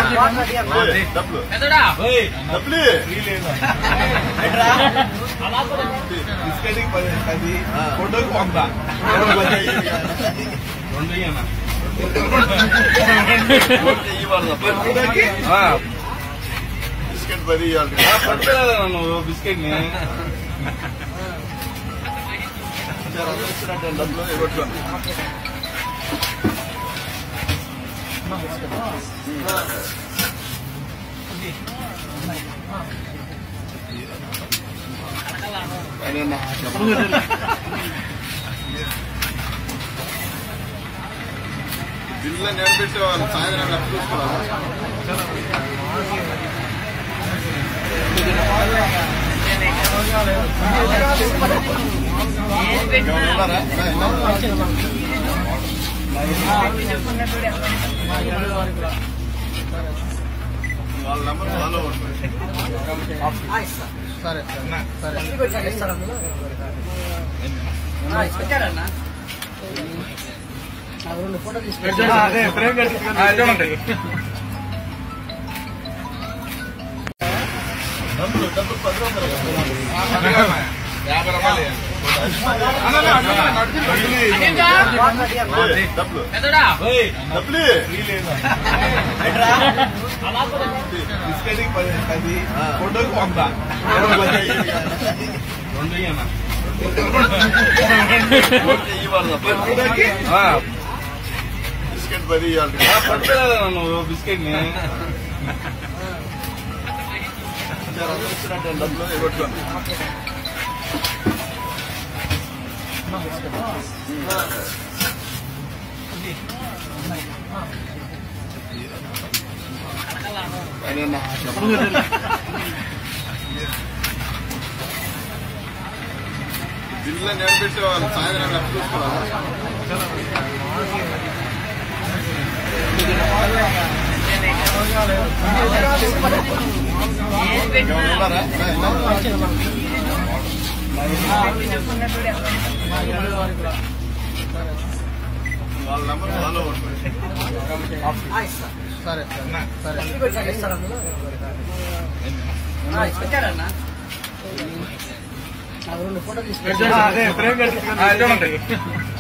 డబ్బులు డబ్బులు బిస్కెట్కి పది పది ఆ. ఫోటోకి వంద రెండు ఇయ్యనా? ఫోటోకి ఆ, బిస్కెట్ పది ఇవ్వాలి ఆ, పట్టుకోలేదా నువ్వు బిస్కెట్ ని సార్ అందరూ ఇచ్చినట్టు డబ్బులు ఇవ్వట్లేదు బిల్లు నిలబెట్టే వాళ్ళు సాయంత్రం డబ్బు చూసుకోవాలి ఎవరు ఉన్నారా? వాళ్ళ నెంబర్ ఫాలో ఉంటుంది అదే ఫ్రేమ్ కట్టించుకొని ఆ, చూడండి డబ్బులు డబ్బులు పది రూపాయలు కదా. యాభై రూపాయలు ఇయ్యండి. అన్న, అన్న, అన్న, నడుచుకుంటూ వెళ్ళి. ఏయ్, డబ్బులు ఓయ్, డబ్బులు బిస్కెట్కి పది పది ఆ. ఫోటోకి వంద రెండు ఇయ్యనా? ఇవ్వాలి ఫోటోకి ఆ, బిస్కెట్ పది ఇవ్వాలి ఆ, పట్టుకోలేదా నువ్వు బిస్కెట్ ని సార్ అందరూ ఇచ్చినట్టు డబ్బులు ఇవ్వట్లేదు బిల్లు నిలబెట్టే వాళ్ళు సాయంత్రం డబ్బు చూసుకోవాలి ఎవరు ఉన్నారా? వాళ్ళ నెంబర్ ఫాలో ఉంటుంది అదే ఫ్రేమ్ కట్టించుకొని ఆ, చూడండి